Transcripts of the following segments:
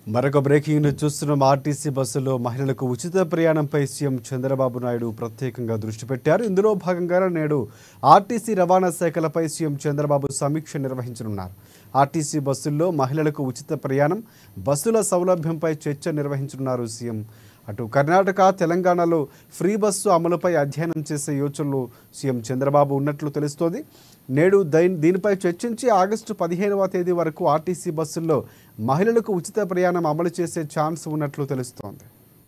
మరొక breaking news చూస్తున్నాం RTC బస్సులో మహిళలకు ఉచిత ప్రయాణంపై సీఎం చంద్రబాబు నాయుడు ప్రత్యేకంగా దృష్టి పెట్టారు ఇందులో భాగంగా నేడు ఆర్టీసీ రవాణా శాఖలపై సీఎం చంద్రబాబు సమీక్ష నిర్వహించనున్నారు ఆర్టీసీ బస్సుల్లో మహిళలకు ఉచిత ప్రయాణం బస్సుల సౌలభ్యంపై చర్చ నిర్వహించనున్నారు సీఎం అటు కర్ణాటక తెలంగాణలో ఫ్రీ బస్సు అమలుపై అధ్యయనం చేసే యోచనలో సీఎం చంద్రబాబు ఉన్నట్లు తెలుస్తోంది నేడు దై- దీనిపై చర్చించి ఆగస్టు పదిహేనవ తేదీ వరకు ఆర్టీసీ బస్సుల్లో మహిళలకు ఉచిత ప్రయాణం అమలు చేసే ఛాన్స్ ఉన్నట్లు తెలుస్తోంది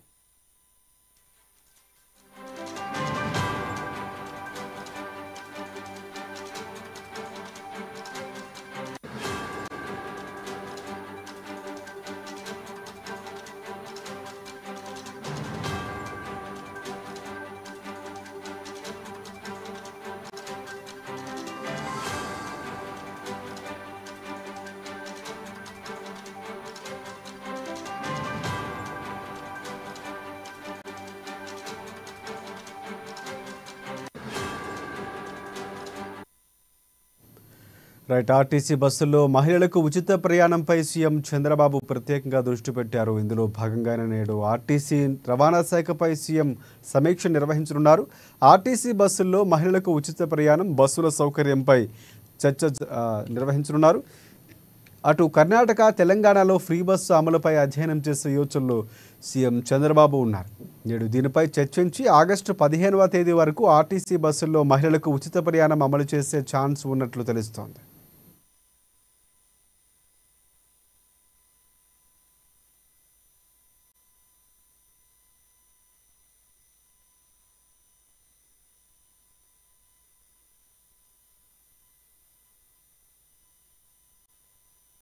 రైట్ ఆర్టీసీ బస్సుల్లో మహిళలకు ఉచిత ప్రయాణంపై సీఎం చంద్రబాబు ప్రత్యేకంగా దృష్టి పెట్టారు ఇందులో భాగంగానే నేడు ఆర్టీసీ రవాణా శాఖపై సీఎం సమీక్ష నిర్వహించనున్నారు ఆర్టీసీ బస్సుల్లో మహిళలకు ఉచిత ప్రయాణం బస్సుల సౌకర్యంపై చర్చ ఆ, నిర్వహించనున్నారు అటు కర్ణాటక తెలంగాణలో ఫ్రీ బస్సు అమలుపై అధ్యయనం చేసే యోచనలో సీఎం చంద్రబాబు ఉన్నారు నేడు దీనిపై చర్చించి ఆగస్టు పదిహేనవ తేదీ వరకు ఆర్టీసీ బస్సుల్లో మహిళలకు ఉచిత ప్రయాణం అమలు చేసే ఛాన్స్ ఉన్నట్లు తెలుస్తోంది